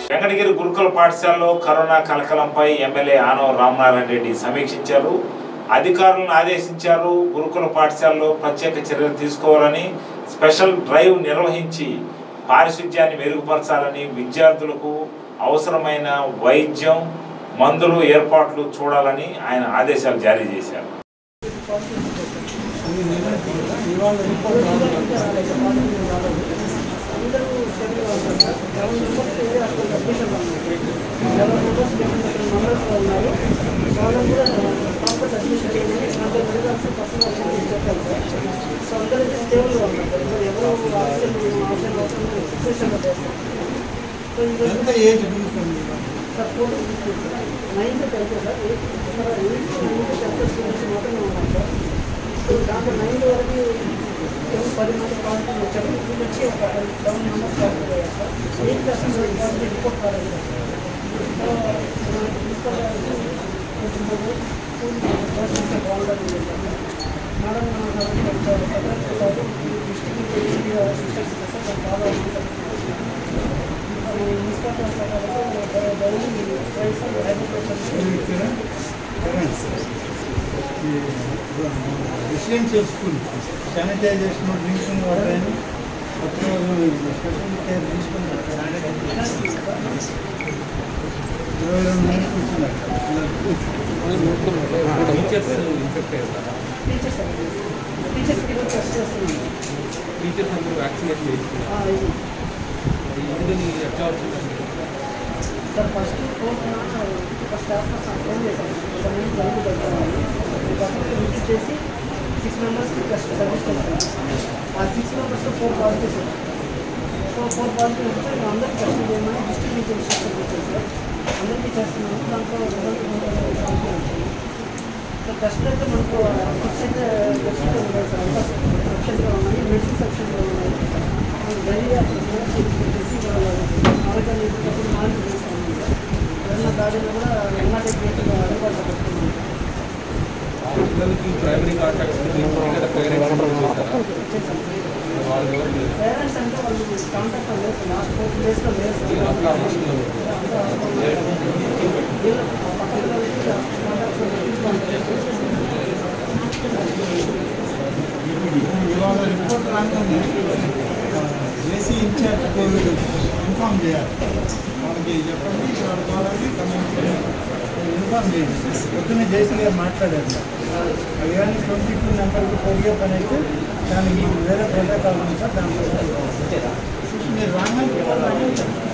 వెంకటగిరి గురుకుల పాఠశాలలో కరోనా కలకలంపై ఎమ్మెల్యే ఆనవ రామనారాయణ రెడ్డి సమీక్షించారు అధికారులను ఆదేశించారు గురుకుల పాఠశాలలో ప్రత్యేక చర్యలు తీసుకోవాలని స్పెషల్ డ్రైవ్ నిర్వహించి పారిశుధ్యాన్ని మెరుగుపరచాలని విద్యార్థులకు అవసరమైన వైద్యం మందులు ఏర్పాట్లు చూడాలని ఆయన ఆదేశాలు జారీ చేశారు ఎంత ఏజ్ చూసుకోండి ninth tenth sir eighth eighth ninth tenth students మాత్రమే ఉన్నాం సార్ సో దాంట్లో నైన్త్ వరకు ఏమో పది మంది పాజిటివ్ వచ్చారు ఇప్పుడు వచ్చి ఒక సెవెన్ మెంబర్స్ పాజిటివ్ అయ్యారు sir eight percent positive report రాలేదు సార్ సో మనకి ప్రిన్సిపల్ గారికి కొంచెం స్కూల్ పరిస్థితి బాగుంటుంది మేడం డిస్ట్రిక్ట్ సిస్టర్స్ సార్ బాగా municipal daily price hydration residential school sanitisation drinking water అని ప్రతిరోజు స్పెషల్ కేర్ తీసుకున్నారు ఇరవై రెండు మంది కూర్చున్నారు టీచర్స్ ఇన్ఫెక్ట్ అయ్యారు కదా టీచర్స్ టీచర్స్కి కూడా టెస్ట్ చేస్తున్నాం టీచర్స్ అందరూ వ్యాక్సినేషన్ చేయించుకున్నారు ఇంటిని ఎట్లా వచ్చిందండి సార్ ఫస్ట్ ఫోర్త్ ఒక స్టాఫ్ ఫోన్ చేశాను కొంతమంది జలుబు దగ్గర పక్కన విజిట్ చేసి సిక్స్ మెంబర్స్కి టెస్ట్ సర్వీస్ చేస్తాను ఆ సిక్స్ మెంబర్స్లో four positives so four positive వస్తే మేము అందరికీ టెస్ట్ చేయమని డిస్ట్రిక్ట్ నుంచి ఇన్స్ట్రక్షన్ పెట్టారు సార్ అందరికీ చేస్తున్నాము దాంట్లో రిజల్ట్ వచ్చింది సో టెస్ట్ అయితే మనకు సిక్స్ అయితే టెస్ట్ ఉన్నాయి సార్ అంతా సబ్షన్గా ఉన్నాయి మెడిసిన్ సబ్షన్గా ఉన్నాయి మనకు డైలీ చేసి ఆరోగ్యాన్ని ఎదుర్కొన్నప్పుడు మార్పు చేస్తాము సార్ ఎవరైనా దాడిని కూడా ఎన్నటి గేట్గా అందుబాటులో పెట్టుకున్నాం పిల్లలకి ప్రైమరీ కాంటాక్ట్స్ లేదా పేరెంట్స్ చేస్తారా చేశాం వాళ్ళు ఎవరు లేదు పేరెంట్స్ అంటే వాళ్ళు కాంటాక్ట్ లేదు సార్ లాస్ట్ ఫోర్ డేస్లో లేదు సార్ నేను అట్లా హాస్టల్లో వీళ్ళ పక్క పిల్లలకి కాంటాక్ట్ ఇవాళ రిపోర్ట్ రాగానే జేసీ ఇన్ఛార్జ్ కోవిడ్ ఇన్ఫామ్ చేయాలి వాళ్ళకి చెప్పండి వాళ్ళ ద్వారా ఇన్ఫామ్ చేయండి పొద్దున్న జేసీ గారు మాట్లాడారు అవి కానీ ట్వంటీ టూ నెంబర్కి పెరిగే పని అయితే దానికి వేరే ప్రోటోకాల్ ఉంది సార్ దాంట్లో మీరు రాగానే రిపోర్ట్ రాగానే చెప్పండి.